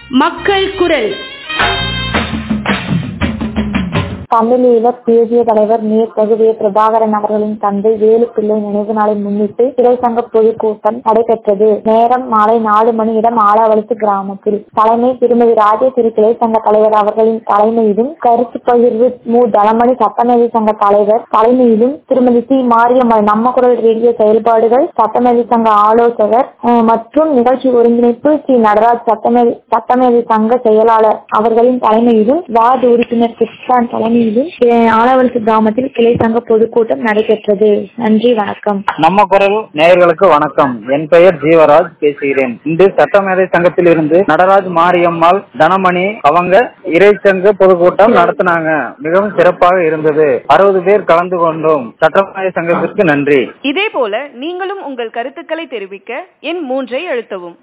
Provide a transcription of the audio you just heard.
மக்கள் குரல் தமிழீழ தேசிய தலைவர் மேற்ககு வே பிரபாகரன் அவர்களின் தந்தை வேலுப்பிள்ளை நினைவு நாளை முன்னிட்டு இறைசங்க பொதுக்கூட்டம் நடைபெற்றது நேரம் மாலை நாலு மணி இடம் ஆலாவளத்து கிராமத்தில் தலைமை திருமதி ராஜேஸ்வரி கிளை சங்க தலைவர் அவர்களின் தலைமையிலும் கருத்து பகிர்வு மு தனமணி சட்டமேதை சங்க தலைவர் தலைமையிலும் திருமதி சி மாரியம்மாள் நம்ம குரல் ரேடியோ செயல்பாடுகள் சட்டமேதை சங்க ஆலோசகர் அஹ், மற்றும் நிகழ்ச்சி ஒருங்கிணைப்பு சி நடராஜ் சட்டமேதை சட்டமேதை சங்க செயலாளர் அவர்களின் தலைமையிலும் வார்டு உறுப்பினர் கிருஷ்ணான் தலைமையிலும் அஹ், ஆலவரத்து கிராமத்தில் கிளை சங்க பொதுக்கூட்டம் நடைபெற்றது நன்றி வணக்கம் நம்ம குரல் நேயர்களுக்கு வணக்கம் என் பெயர் ஜீவராஜ் பேசுகிறேன் இன்று சட்டமேதை சங்கத்தில் இருந்து நடராஜ் மாரியம்மாள் தனமணி அவங்க இறைச்சங்க பொதுக்கூட்டம் நடத்தினாங்க மிகவும் சிறப்பாக இருந்தது அறுபது பேர் கலந்து கொண்டோம் சட்டமேதை சங்கத்திற்கு நன்றி இதேபோல நீங்களும் உங்கள் கருத்துக்களை தெரிவிக்க எண் மூன்றை அழுத்தவும்